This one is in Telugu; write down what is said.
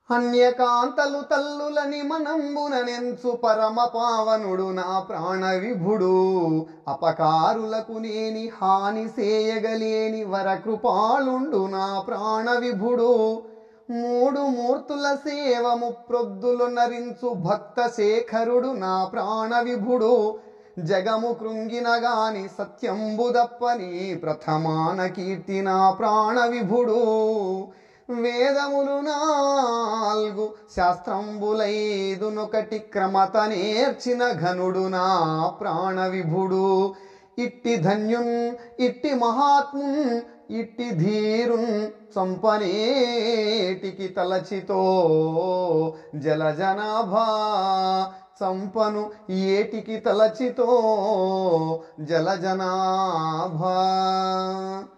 అన్యకాంతలు తల్లులని మనంబుననెంచు పరమ పావనుడు నా ప్రాణ విభుడు అపకారులకు నేని హాని సేయగలేని వరకృపాళుండు నా ప్రాణ విభుడు మూడు మూర్తుల సేవము ప్రొద్దులు నరించు భక్త శేఖరుడు నా ప్రాణ విభుడు జగము కృంగిన గాని సత్యంబుదప్పని ప్రథమాన కీర్తి నా ప్రాణ విభుడు వేదములు నాల్గు శాస్త్రంబులైదునొకటి క్రమత నేర్చిన ఘనుడు నా ప్రాణ విభుడు ఇట్టి ధన్యున్ ఇట్టి మహాత్మున్ ఇట్టి ధీరున్ చంపనేటికి తలచితో జలజనాభా చంపను ఏటికి తలచితో జలజనాభా